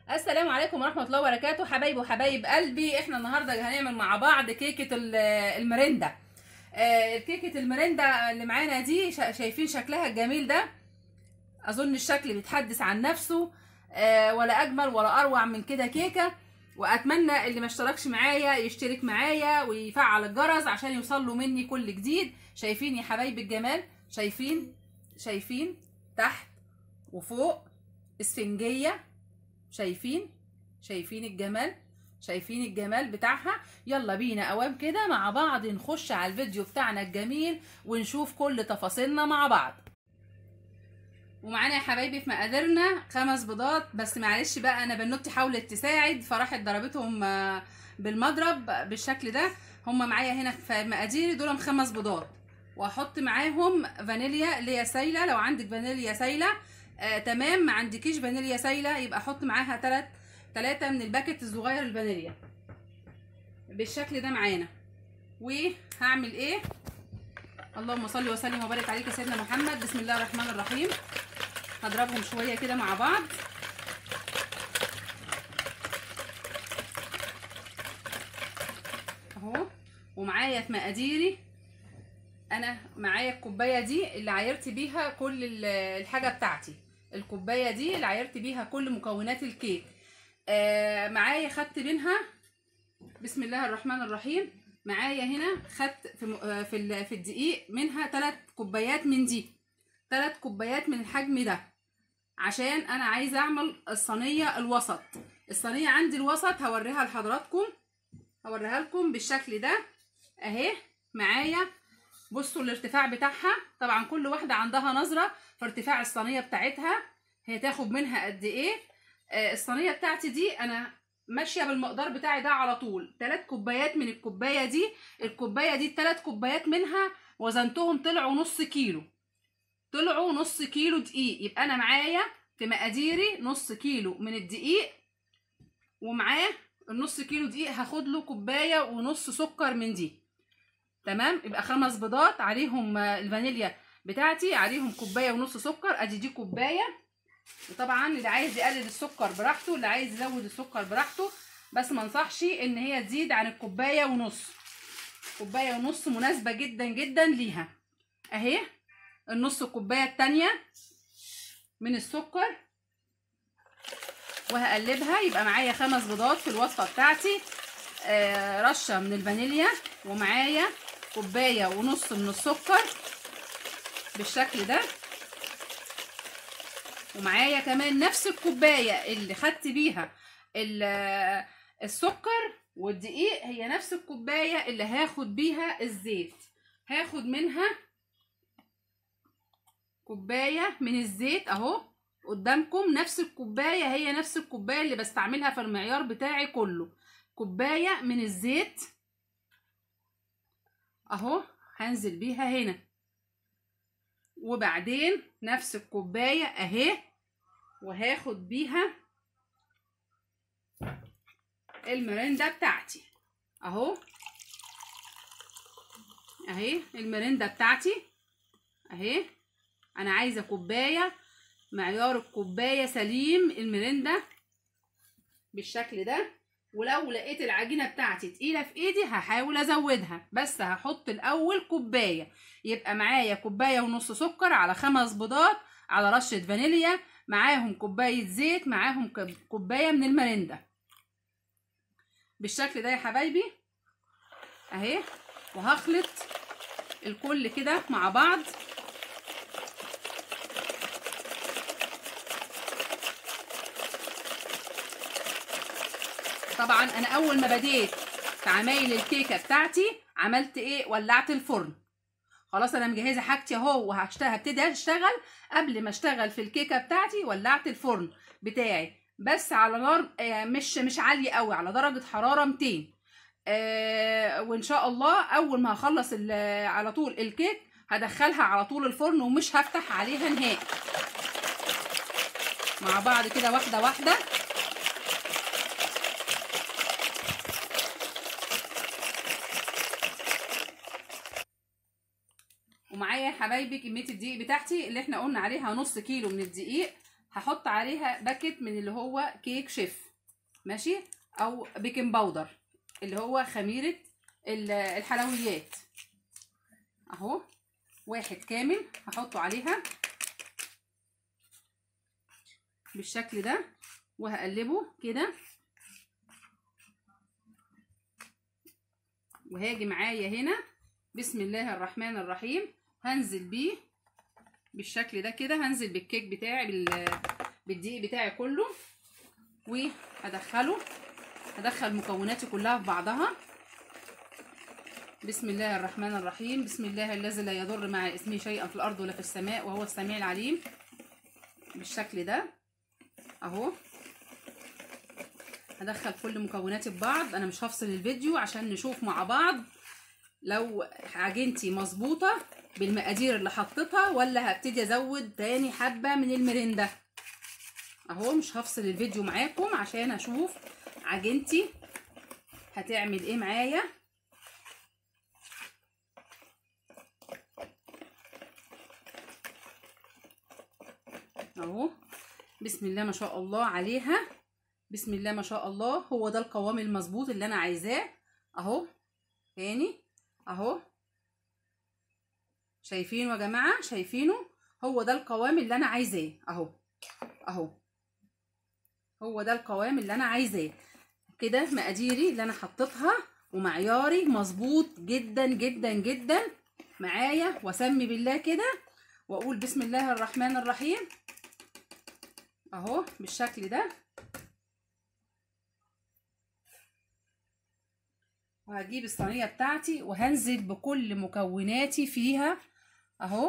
السلام عليكم ورحمه الله وبركاته حبايبي وحبايب قلبي احنا النهارده هنعمل مع بعض كيكه ال- المرندا آه، كيكه المرندا اللي معانا دي شا- شايفين شكلها الجميل ده اظن الشكل بيتحدث عن نفسه آه، ولا اجمل ولا اروع من كده كيكه واتمنى اللي ما اشتركش معايا يشترك معايا ويفعل الجرس عشان يوصل له مني كل جديد شايفين يا حبايبي الجمال شايفين شايفين تحت وفوق اسفنجيه شايفين شايفين الجمال شايفين الجمال بتاعها يلا بينا اوام كده مع بعض نخش على الفيديو بتاعنا الجميل ونشوف كل تفاصيلنا مع بعض ومعانا يا حبايبي في مقاديرنا خمس بيضات بس معلش بقى انا بنوتي حاولت تساعد فراحت ضربتهم آه، بالمضرب بالشكل ده هم معايا هنا في مقاديري دول خمس بيضات واحط معاهم فانيليا اللي هي سايله لو عندك فانيليا سايله آه تمام ما عندكيش فانيليا سايله يبقى احط معاها تلات تلاتة من الباكت الصغير الفانيليا بالشكل ده معانا وهعمل ايه اللهم صل وسلم وبارك عليك يا سيدنا محمد بسم الله الرحمن الرحيم هضربهم شويه كده مع بعض اهو ومعايا في مقاديري انا معايا الكوبايه دي اللي عايرت بيها كل ال- الحاجه بتاعتي الكوبايه دي اللي عايرت بيها كل مكونات الكيك آه معايا خدت منها بسم الله الرحمن الرحيم معايا هنا خدت في م- آه، في ال- في الدقيق منها ثلاث كوبايات من دي ثلاث كوبايات من الحجم ده عشان انا عايزه اعمل الصينيه الوسط الصينيه عندي الوسط هوريها لحضراتكم هوريها لكم بالشكل ده اهي معايا بصوا الارتفاع بتاعها طبعا كل واحده عندها نظره في ارتفاع الصينيه بتاعتها هي تاخد منها قد ايه آه الصينيه بتاعتي دي انا ماشيه بالمقدار بتاعي ده على طول ثلاث كوبايات من الكوبايه دي الكوبايه دي الثلاث كوبايات منها وزنتهم طلعوا نص كيلو طلعوا نص كيلو دقيق يبقى انا معايا في مقاديري نص كيلو من الدقيق ومعاه النص كيلو دقيق هاخد له كوبايه ونص سكر من دي تمام يبقى خمس بيضات عليهم آه، الفانيليا بتاعتي عليهم كوبايه ونص سكر ادي دي كوبايه وطبعا اللي عايز يقلل السكر براحته اللي عايز يزود السكر براحته بس ما انصحش ان هي تزيد عن الكوبايه ونص كوبايه ونص مناسبه جدا جدا ليها اهي النص كوبايه التانية من السكر وهقلبها يبقى معايا خمس بيضات في الوصفه بتاعتي آه رشه من الفانيليا ومعايا كوبايه ونص من السكر بالشكل ده ومعايا كمان نفس الكوبايه اللي خدت بيها ال- السكر والدقيق هي نفس الكوبايه اللي هاخد بيها الزيت هاخد منها كوبايه من الزيت اهو قدامكم نفس الكوبايه هي نفس الكوبايه اللي بستعملها في المعيار بتاعي كله كوبايه من الزيت اهو هنزل بيها هنا وبعدين نفس الكوبايه اهي وهاخد بيها المرندا بتاعتي اهو اهي المرندا بتاعتي اهي انا عايزه كوبايه معيار الكوبايه سليم المرندا بالشكل ده ولو لقيت العجينه بتاعتي تقيله في ايدي هحاول ازودها بس هحط الاول كوبايه يبقى معايا كوبايه ونص سكر على خمس بيضات على رشه فانيليا معاهم كوبايه زيت معاهم كب- كوبايه من المرندا بالشكل ده يا حبايبي اهي وهخلط الكل كده مع بعض طبعا انا اول ما بديت في عمايل الكيكه بتاعتي عملت ايه ولعت الفرن خلاص انا مجهزه حاجتي اهو وهشتغل هبتدي اشتغل قبل ما اشتغل في الكيكه بتاعتي ولعت الفرن بتاعي بس على نار آه، مش مش عاليه قوي على درجه حراره 200 آه وان شاء الله اول ما هخلص ال- على طول الكيك هدخلها على طول الفرن ومش هفتح عليها نهائي مع بعض كده واحده واحده ومعايا يا حبايبي كميه الدقيق بتاعتي اللي احنا قلنا عليها نص كيلو من الدقيق هحط عليها باكت من اللي هو كيك شيف ماشي او بيكنج باودر اللي هو خميره ال- الحلويات اهو واحد كامل هحطه عليها بالشكل ده وهقلبه كده وهاجي معايا هنا بسم الله الرحمن الرحيم هنزل بيه بالشكل ده كده هنزل بالكيك بتاعي بال... بالدقيق بتاعي كله وهدخله هدخل مكوناتي كلها في بعضها بسم الله الرحمن الرحيم بسم الله الذي لا يضر مع اسمه شيئا في الارض ولا في السماء وهو السميع العليم بالشكل ده اهو هدخل كل مكوناتي في بعض انا مش هفصل الفيديو عشان نشوف مع بعض لو عجينتي مظبوطه بالمقادير اللي حطيتها ولا هبتدي ازود تاني حبه من المرنده اهو مش هفصل الفيديو معاكم عشان اشوف عجينتي هتعمل ايه معايا اهو بسم الله ما شاء الله عليها بسم الله ما شاء الله هو ده القوام المظبوط اللي انا عايزاه اهو تاني اهو شايفينه يا جماعه شايفينه هو ده القوام اللي انا عايزاه اهو اهو هو ده القوام اللي انا عايزاه كده مقاديري اللي انا حطيتها ومعياري مظبوط جدا جدا جدا معايا واسمي بالله كده واقول بسم الله الرحمن الرحيم اهو بالشكل ده وهجيب الصينيه بتاعتي وهنزل بكل مكوناتي فيها اهو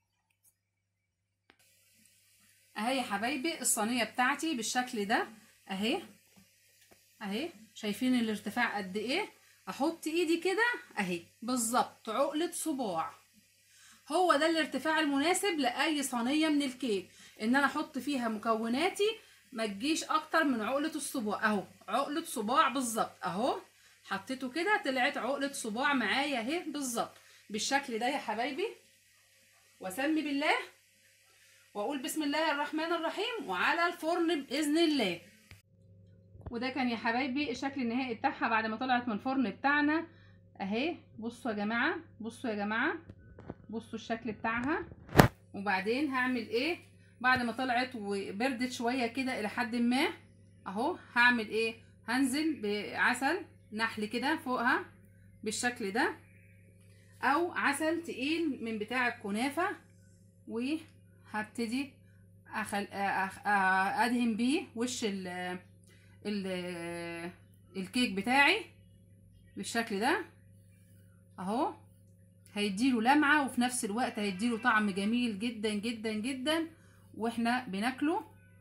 اهي يا حبايبي الصينيه بتاعتي بالشكل ده اهي اهي شايفين الارتفاع قد ايه احط ايدي كده اهي بالظبط عقله صباع هو ده الارتفاع المناسب لاي صينيه من الكيك ان انا احط فيها مكوناتي ما تجيش اكتر من عقله الصباع اهو عقله صباع بالظبط اهو حطيته كده طلعت عقله صباع معايا اهي بالظبط بالشكل ده يا حبايبي واسمي بالله واقول بسم الله الرحمن الرحيم وعلى الفرن باذن الله وده كان يا حبايبي الشكل النهائي بتاعها بعد ما طلعت من الفرن بتاعنا اهي بصوا يا جماعه بصوا يا جماعه بصوا الشكل بتاعها وبعدين هعمل ايه بعد ما طلعت وبردت شويه كده الى حد ما اهو هعمل ايه هنزل بعسل نحل كده فوقها بالشكل ده او عسل تقيل من بتاع الكنافه وهبتدي أخل... أخ... ادهن بيه وش ال... ال... الكيك بتاعي بالشكل ده اهو هيديله لمعه وفي نفس الوقت هيديله طعم جميل جدا جدا جدا واحنا بناكله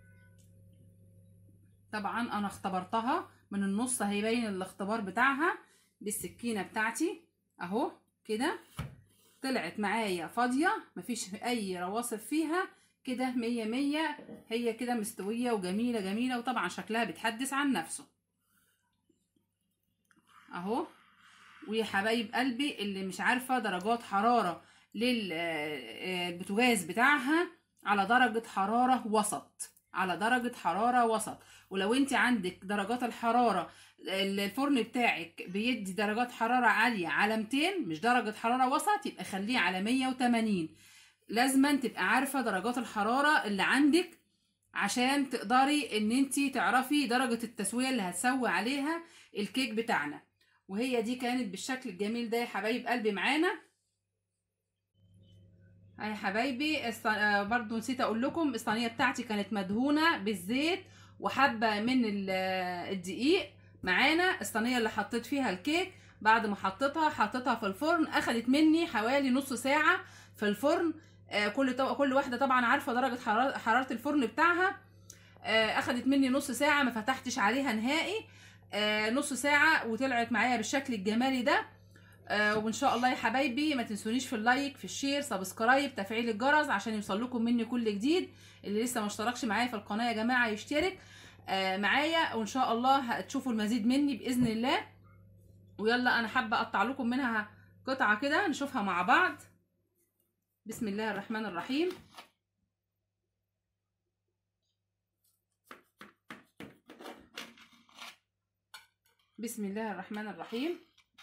طبعا انا اختبرتها من النص هيبين الاختبار بتاعها بالسكينه بتاعتي اهو كده طلعت معايا فاضيه مفيش اي رواسب فيها كده مية مية هي كده مستويه وجميله جميله وطبعا شكلها بتحدث عن نفسه اهو ويا حبايب قلبي اللي مش عارفه درجات حراره للبوتاجاز بتاعها على درجه حراره وسط على درجه حراره وسط ولو انت عندك درجات الحراره الفرن بتاعك بيدي درجات حراره عاليه على 200 مش درجه حراره وسط يبقى خليه على 180 لازما تبقى عارفه درجات الحراره اللي عندك عشان تقدري ان انت تعرفي درجه التسويه اللي هتسوي عليها الكيك بتاعنا وهي دي كانت بالشكل الجميل ده يا حبايب قلبي معانا يا حبايبي الص... برضو نسيت اقول لكم الصينيه بتاعتي كانت مدهونه بالزيت وحبه من الدقيق معانا الصينيه اللي حطيت فيها الكيك بعد ما حطيتها حطيتها في الفرن اخدت مني حوالي نص ساعه في الفرن كل طب... كل واحده طبعا عارفه درجه حراره حراره الفرن بتاعها اخدت مني نص ساعه ما فتحتش عليها نهائي نص ساعه وطلعت معايا بالشكل الجمالي ده آه وان شاء الله يا حبايبي ما تنسونيش في اللايك في الشير سبسكرايب تفعيل الجرس عشان يوصل لكم مني كل جديد اللي لسه ما اشتركش معايا في القناه يا جماعه يشترك آه معايا وان شاء الله هتشوفوا المزيد مني باذن الله ويلا انا حابه اقطع لكم منها قطعه كده نشوفها مع بعض بسم الله الرحمن الرحيم بسم الله الرحمن الرحيم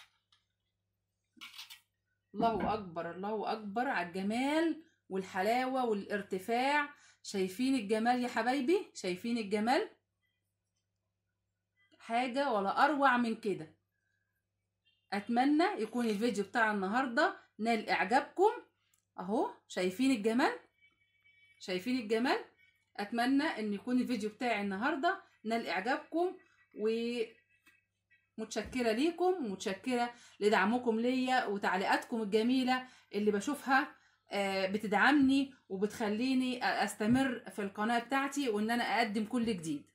الله اكبر الله اكبر على الجمال والحلاوه والارتفاع شايفين الجمال يا حبايبي شايفين الجمال حاجه ولا اروع من كده اتمنى يكون الفيديو بتاع النهارده نال اعجابكم اهو شايفين الجمال شايفين الجمال اتمنى ان يكون الفيديو بتاعي النهارده نال اعجابكم ومتشكره ليكم ومتشكره لدعمكم ليا وتعليقاتكم الجميله اللي بشوفها آه، بتدعمني وبتخليني استمر في القناه بتاعتي وان انا اقدم كل جديد